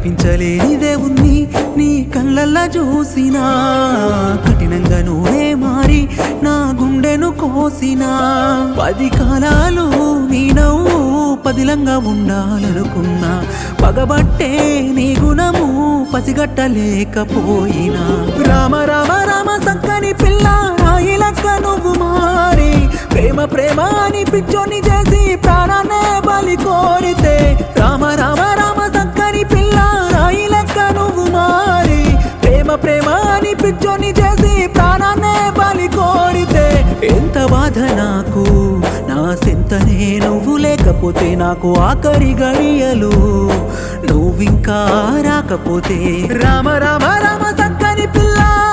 కనిపించలేనిదే ఉంది నీ కళ్ళల్లా చూసినా కఠినంగా నువ్వే మారి నా గుండెను కోసినా పది కాలాలు నీ నవ్వు పదిలంగా ఉండాలనుకున్నా పగబట్టే నీ గుణము పసిగట్టలేకపోయినా రామ రామ రామ సక్కని పిల్ల రాయి లెక్క నువ్వు మారి ప్రేమ ప్రేమ అని పిచ్చోని చేసి ప్రాణాన్నే బలి కోరితే రామ రామ రామ సక్కని పిల్ల రాయి లెక్క నువ్వు మారి ప్రేమ ప్రేమ అని పిచ్చోని చేసి ప్రాణాన్నే బలి కోరితే ఎంత బాధ నాకు నా సింతనే నువ్వు లేకపోతే నాకు ఆఖరి గడియలు నువ్వింకా రాకపోతే రామ రామ రామ సక్కని పిల్ల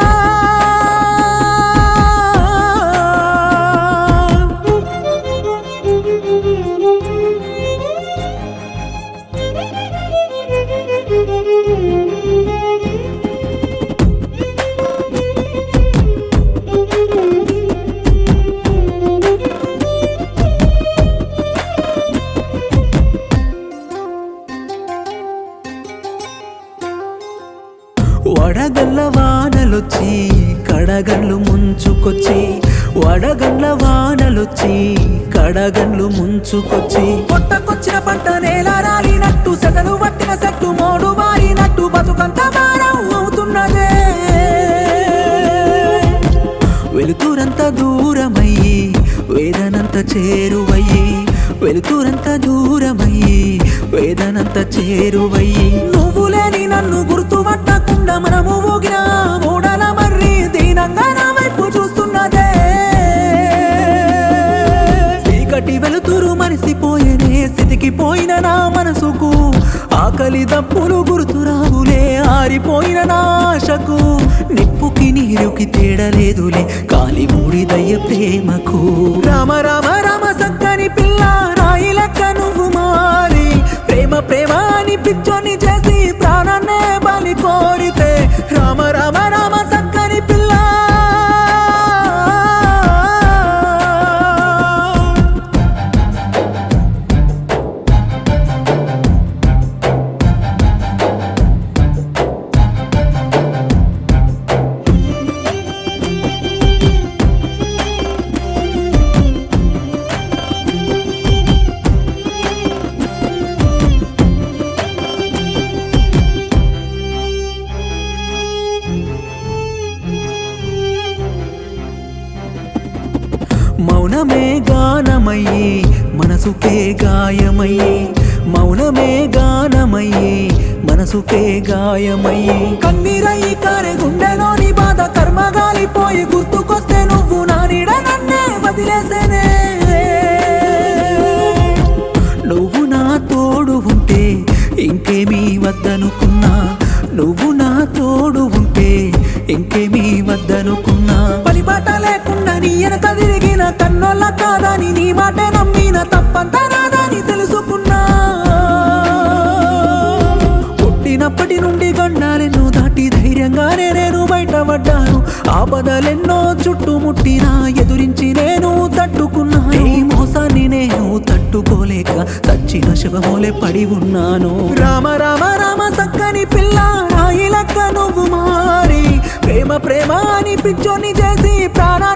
వడగళ్ళ వానలొచ్చి కడగళ్ళు ముంచుకొచ్చి వడగళ్ళ వానలొచ్చి కడగళ్ళు ముంచుకొచ్చి పొట్టకొచ్చిన పంట నేల రాలినట్టు సెగలు పట్టిన సెట్టు మోడు మారినట్టు బతుకంత భారం అవుతున్నదే వెలుతురంత దూరమయ్యి వేదనంత చేరువయ్యి వెలుతురంత దూరమయ్యి వేదనంత చేరువయ్యి నువ్వు లేని నన్ను గుర్తుపట్టకుండా మనము ఊగిన మూడల మర్రి దీనంగా నా వైపు చూస్తున్నదే చీకటి వెలుతురు మరిసిపోయేనే స్థితికి పోయిన నా మనసుకు ఆకలి దప్పులు గుర్తురావులే ఆరిపోయిన నా ఆశకు నిప్పుకి నీరుకి తేడలేదులే కాలి మూడిదయ్య ప్రేమకు రామ రామ రామ సక్కని పిల్ల రాయి లెక్క నువ్వు మారి ప్రేమ ప్రేమ అని పిచ్చోని చేసి ప్రాణాన్నే బలి కోరితే రామ రామ రామ సక్కని పిల్ల మౌనమే గానమయ్యి మనసుకే గాయమయ్యి మౌనమే గానమయ్యి మనసుకే గాయమయ్యి కన్నీరయ్యి కారే గుండెలోని బాధ కర్మగాలిపోయి గుర్తుకొస్తే నువ్వు నా నీడ నన్నే వదిలేసేనే నువ్వు నా తోడు ఉంటే ఇంకేమీ వద్దనుకున్నా నువ్వు నా తోడు ఉంటే ఇంకేమీ వద్దనుకున్నా పలిబాట లేకుండా నీ వెనక తిరిగిన కన్నోళ్ళ కాదని నీ మాటే నమ్మిన తప్పంతా నాదని తెలుసుకున్నా పుట్టినప్పటి నుండి గండాలెన్నో దాటి ధైర్యంగానే నేను బయటపడ్డాను ఆపదలెన్నో చుట్టుముట్టినా ఎదురించి నేను తట్టుకున్నా ఈ మోసాన్ని నేను తట్టుకోలేక చచ్చిన శివమోలే పడి ఉన్నాను రామ రామ రామ సక్కని పిల్ల రాయి లెక్క నువ్వు మారి ప్రేమ ప్రేమ అని పిచ్చోని చేసి ప్రాణ